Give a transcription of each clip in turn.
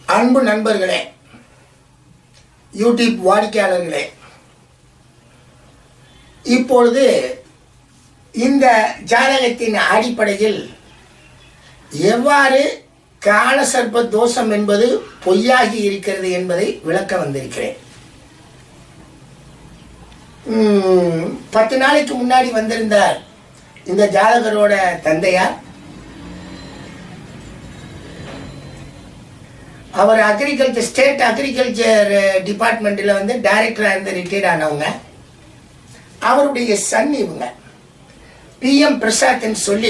அன்பு நண்பர்களே யூடியூப் வாடிக்கையாளர்களே இப்பொழுது இந்த ஜாதகத்தின் அடிப்படையில் எவ்வாறு காலசர்ப்ப தோஷம் என்பது பொய்யாகி இருக்கிறது என்பதை விளக்க வந்திருக்கிறேன் ம், பத்து நாளைக்கு முன்னாடி வந்திருந்தார் இந்த ஜாதகரோட தந்தையார் அவர் அக்ரிகல்ச்சர் ஸ்டேட் அக்ரிகல்ச்சர் டிபார்ட்மெண்ட்டில் வந்து டைரக்டராக இருந்து ரிட்டையர்ட் ஆனவங்க அவருடைய சன் இவங்க பிஎம் பிரசாத்னு சொல்லி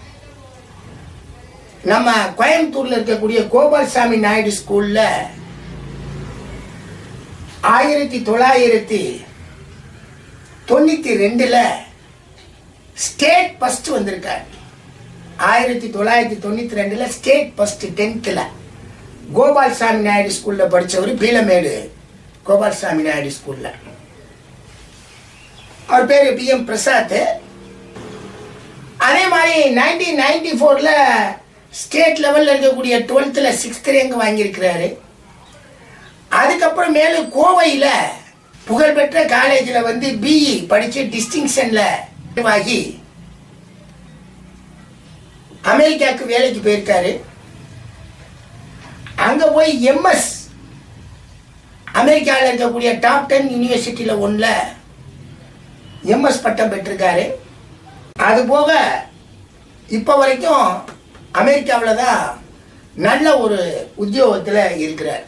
நம்ம கோயம்புத்தூர்ல இருக்கக்கூடிய கோபால்சாமி நாயுடு ஸ்கூல்ல ஆயிரத்தி தொள்ளாயிரத்தி தொண்ணூத்தி ரெண்டுல ஸ்டேட் ஃபர்ஸ்ட் வந்திருக்கார் ஆயிரத்தி தொள்ளாயிரத்தி தொண்ணூத்தி ரெண்டுல ஸ்டேட் ஃபர்ஸ்ட் டென்த்தில் கோபால்சாமி நாயுடு ஸ்கூல்ல படிச்சவர் பீலமேடு கோபால்சாமி நாயுடு ஸ்கூல்ல அவர் பேர் பி எம் பிரசாத் அதே மாதிரி நைன்டீன் நைன்டி ஃபோரில் ஸ்டேட் லெவலில் இருக்கக்கூடிய டுவெல்த்தில் சிக்ஸ்த் ரேங்க் வாங்கியிருக்கிறாரு அதுக்கப்புறம் மேலும் கோவையில் புகழ்பெற்ற காலேஜில் வந்து பிஇ படித்து டிஸ்டிங்ஷனில் ஆகி அமெரிக்காவுக்கு வேலைக்கு போயிருக்காரு அங்கே போய் எம்எஸ் அமெரிக்காவில் இருக்கக்கூடிய டாப் டென் யூனிவர்சிட்டியில் ஒன்றில் எம்எஸ் பட்டம் பெற்றிருக்காரு அது போக இப்போ வரைக்கும் அமெரிக்காவில் தான் நல்ல ஒரு உத்தியோகத்தில் இருக்கிறார்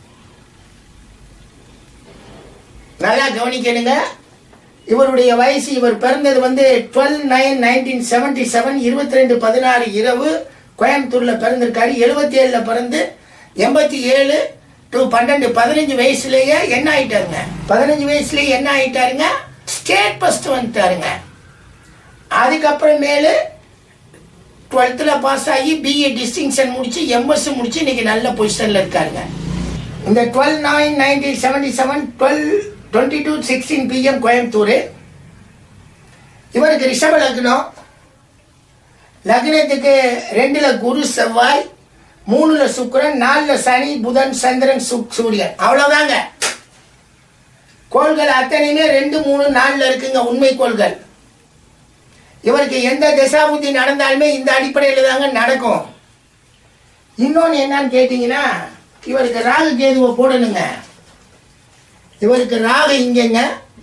நல்லா கவனிக்கணுங்க இவருடைய வயசு இவர் பிறந்தது வந்து twelve nine nineteen seventy seven இருபத்தி ரெண்டு பதினாறு இரவு கோயம்புத்தூரில் பிறந்திருக்காரு எழுபத்தி ஏழில் பிறந்து எண்பத்தி ஏழு டு பன்னெண்டு பதினஞ்சு வயசுலேயே என்ன ஆயிட்டாருங்க பதினஞ்சு வயசுலேயே என்ன ஆயிட்டாருங்க ஸ்டேட் ஃபர்ஸ்ட் வந்துட்டாருங்க அதுக்கப்புறமேலு டுவெல்த்தில் பாஸ் ஆகி பிஏ டிஸ்டிங்ஷன் முடிச்சு எம்எஸ் முடிச்சு இன்னைக்கு நல்ல பொசிஷனில் இருக்காருங்க இந்த twelve nine nineteen seventy seven twelve twenty two sixteen PM Coimbatore இவருக்கு ரிஷப லக்னம் லக்னத்துக்கு ரெண்டுல குரு செவ்வாய் மூணுல சுக்கிரன் நாலுல சனி புதன் சந்திரன் சுக் சூரியன் அவ்வளவுதாங்க கோள்கள் அத்தனையுமே ரெண்டு மூணு நாலுல இருக்குங்க உண்மை கோள்கள் இவருக்கு எந்த தசாபுத்தி நடந்தாலுமே இந்த அடிப்படையில் தாங்க நடக்கும் இன்னொன்று என்னன்னு கேட்டிங்கன்னா இவருக்கு ராகு கேதுவை போடணுங்க இவருக்கு ராகு இங்கங்க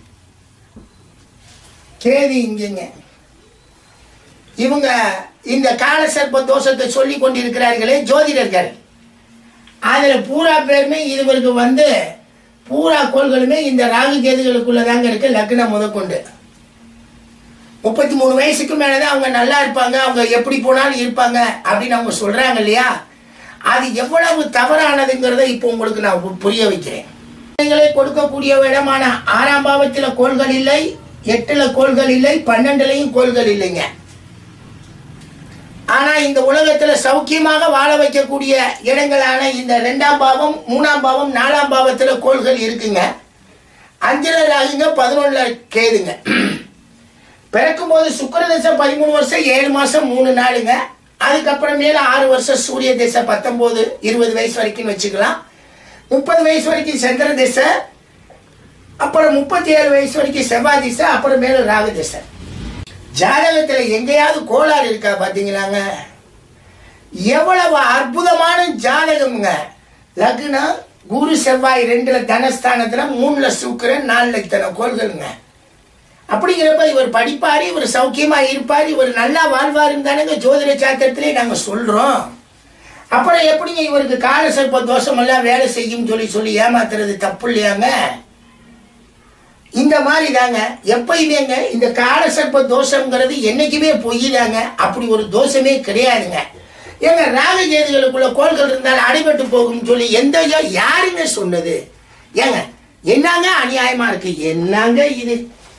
கேது இங்கங்க இவங்க இந்த காலசர்ப்ப தோஷத்தை சொல்லி கொண்டிருக்கிறார்களே ஜோதிடர்கள் அதில் பூரா பேருமே இவருக்கு வந்து பூரா கோள்களுமே இந்த ராகு கேதுகளுக்குள்ள தாங்க இருக்கு லக்னம் முதற்கொண்டு முப்பத்தி மூணு வயசுக்கு மேலதான் அவங்க நல்லா இருப்பாங்க அவங்க எப்படி போனாலும் இருப்பாங்க அப்படின்னு அவங்க சொல்றாங்க இல்லையா அது எவ்வளவு தவறானதுங்கிறத இப்போ உங்களுக்கு நான் பு- புரிய வைக்கிறேன் குழந்தைகளை கொடுக்கக்கூடிய இடமான ஆறாம் பாவத்துல கோள்கள் இல்லை எட்டுல கோள்கள் இல்லை பன்னெண்டுலையும் கோள்கள் இல்லைங்க ஆனா இந்த உலகத்துல சௌக்கியமாக வாழ வைக்கக்கூடிய இடங்களான இந்த ரெண்டாம் பாவம் மூணாம் பாவம் நாலாம் பாவத்துல கோள்கள் இருக்குங்க அஞ்சுல ராகுங்க பதினொன்னுல கேதுங்க பிறக்கும் போது சுக்கர தசை பதிமூணு வருஷம் ஏழு மாசம் மூணு நாளுங்க அதுக்கப்புறமேல ஆறு வருஷம் சூரிய தசை பத்தொன்பது இருபது வயசு வரைக்கும் வச்சுக்கலாம் முப்பது வயசு வரைக்கும் சந்திர திசை அப்புறம் முப்பத்தி ஏழு வயசு வரைக்கும் செவ்வாய் திசை அப்புறம் மேல ராகு திசை ஜாதகத்துல எங்கேயாவது கோளாறு இருக்கா பாத்தீங்களாங்க எவ்வளவு அற்புதமான ஜாதகம்ங்க லக்னம் குரு செவ்வாய் ரெண்டுல தனஸ்தானத்துல மூணுல சுக்கிரன் நாலுல இத்தனை கோள்களுங்க அப்படிங்கிறப்ப இவர் படிப்பாரு இவர் சௌக்கியமா இருப்பார் இவர் நல்லா வாழ்வாருன்னு தானேங்க ஜோதிட சாத்திரத்திலே நாங்க சொல்றோம் அப்புறம் எப்படிங்க இவருக்கு கால சர்ப்ப தோஷம் எல்லாம் வேலை செய்யும் சொல்லி சொல்லி ஏமாத்துறது தப்பு இல்லையாங்க இந்த மாதிரி தாங்க எப்பயுமேங்க இந்த கால சர்ப்ப தோஷம்ங்கிறது என்னைக்குமே பொய் தாங்க அப்படி ஒரு தோஷமே கிடையாதுங்க ஏங்க ராககேதுகளுக்குள்ள கோள்கள் இருந்தால் அடிபட்டு போகும்னு சொல்லி எந்த யா- யாருங்க சொன்னது ஏங்க என்னங்க அநியாயமா இருக்கு என்னங்க இது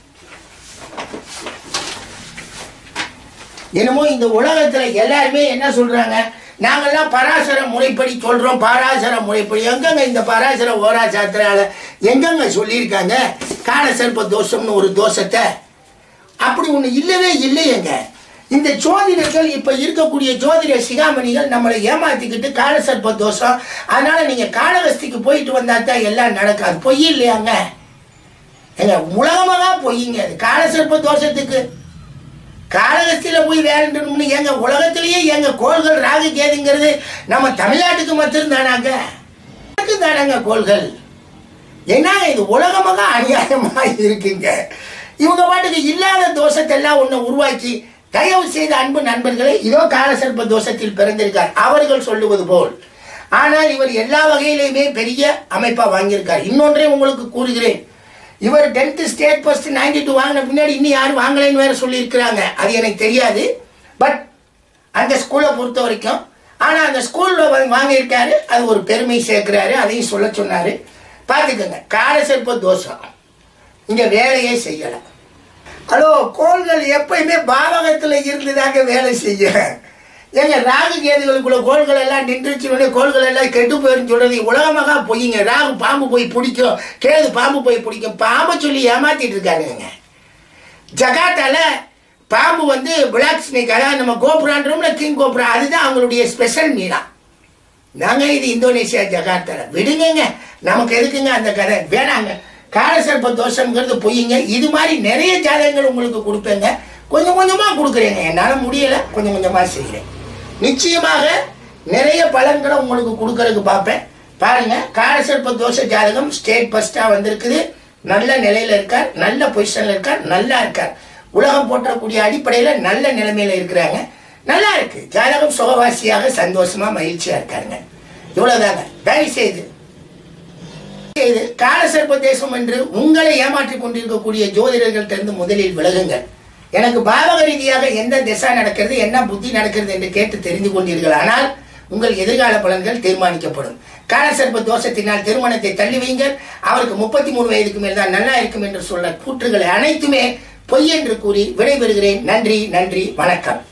என்னமோ இந்த உலகத்துல எல்லாருமே என்ன சொல்றாங்க நாங்கெல்லாம் பராசர முறைப்படி சொல்றோம் பராசர முறைப்படி எங்கங்க இந்த பராசர ஓரா சாத்திரால எங்கங்க சொல்லியிருக்காங்க காலசர்ப்ப தோஷம்னு ஒரு தோஷத்தை அப்படி ஒண்ணு இல்லவே இல்லையேங்க இந்த ஜோதிடர்கள் இப்ப இருக்கக்கூடிய ஜோதிட சிகாமணிகள் நம்மளை ஏமாத்திக்கிட்டு காலசர்ப்ப தோஷம் அதனால நீங்க காலகஸ்திக்கு போயிட்டு வந்தா தான் எல்லாம் நடக்காது பொய் இல்லையாங்க ஏங்க உலகமாக பொய்யுங்க அது காலசர்ப்ப தோஷத்துக்கு காலகஸ்தியில போய் வேறணும்னு எங்க உலகத்திலேயே எங்க கோள்கள் ராகு கேதுங்கிறது நம்ம தமிழ்நாட்டுக்கு மட்டும் தானாங்க தானாங்க கோள்கள் என்னங்க இது உலகமாக அநியாயமா இருக்குங்க இவங்க பாட்டுக்கு இல்லாத தோஷத்தை எல்லாம் ஒண்ணு உருவாக்கி தயவு செய்த அன்பு நண்பர்களே இதோ காலசர்ப்ப தோஷத்தில் பிறந்திருக்கார் அவர்கள் சொல்லுவது போல் ஆனால் இவர் எல்லா வகையிலையுமே பெரிய அமைப்பா வாங்கியிருக்கார் இன்னொன்றை உங்களுக்கு கூறுகிறேன் இவர் tenth state first ninety two வாங்கின பின்னாடி இன்னும் யாரும் வாங்கலைன்னு வேற சொல்லியிருக்கிறாங்க அது எனக்கு தெரியாது பட் அந்த ஸ்கூலை பொறுத்த வரைக்கும் ஆனால் அந்த ஸ்கூலில் வாங்கியிருக்காரு அது ஒரு பெருமை சேர்க்கிறாரு அதையும் சொல்ல சொன்னாரு பார்த்துக்கோங்க காலசர்ப்ப தோஷம் இங்கே வேலையே செய்யலை ஹலோ கோள்கள் எப்பயுமே பாவகத்தில் இருந்துதாங்க வேலை செய்ய ஏங்க ராகு கேதுகளுக்குள்ள கோள்கள் எல்லாம் நின்றுச்சு கோள்கள் எல்லாம் கெட்டு போயிருந்து சொல்றது உலகமாக பொய்யுங்க ராகு பாம்பு போய் பிடிக்கும் கேது பாம்பு போய் பிடிக்கும் பாம்பை சொல்லி ஏமாத்திட்டு இருக்காருங்க ஜகாத்தால பாம்பு வந்து பிளாக் ஸ்னேக் அதாவது நம்ம கோபுரான்றோம்ல கிங் கோபுரா அதுதான் அவங்களுடைய ஸ்பெஷல் மீனா நாங்க இது இந்தோனேஷியா ஜகார்த்தால விடுங்கங்க நமக்கு எதுக்குங்க அந்த கதை வேணாங்க காலசர்ப்ப தோஷம்ங்கிறது பொய்யுங்க இது மாதிரி நிறைய ஜாதகங்கள் உங்களுக்கு கொடுப்பேங்க கொஞ்சம் கொஞ்சமா கொடுக்குறேங்க என்னால முடியல கொஞ்சம் கொஞ்சமா செய்கிறேன் நிச்சயமாக நிறைய பலன்களை உங்களுக்கு கொடுக்கறதுக்கு பார்ப்பேன் பாருங்க காலசர்ப்ப தோஷ ஜாதகம் ஸ்டேட் ஃபர்ஸ்டா வந்திருக்குது நல்ல நிலையில இருக்கார் நல்ல பொசிஷன்ல இருக்கார் நல்லா இருக்கார் உலகம் போற்றக்கூடிய அடிப்படையில நல்ல நிலைமையில இருக்கிறாங்க நல்லா இருக்கு ஜாதகம் சுகவாசியாக சந்தோஷமா மகிழ்ச்சியா இருக்காருங்க இவ்வளவுதாங்க தயவு செய்து செய்து காலசர்ப்ப தேசம் என்று உங்களை ஏமாற்றிக் கொண்டிருக்கக்கூடிய ஜோதிடர்கள்ட்டிருந்து முதலில் விலகுங்கள் எனக்கு பாவக ரீதியாக எந்த திசா நடக்கிறது என்ன புத்தி நடக்கிறது என்று கேட்டு தெரிந்து கொண்டீர்கள் ஆனால் உங்கள் எதிர்கால பலன்கள் தீர்மானிக்கப்படும் காலசர்ப்ப தோஷத்தினால் திருமணத்தை தள்ளி வைங்கள் அவருக்கு முப்பத்தி மூணு வயதுக்கு மேல் தான் நல்லா இருக்கும் என்று சொல்ல கூற்றுகளை அனைத்துமே பொய் என்று கூறி விடைபெறுகிறேன் நன்றி நன்றி வணக்கம்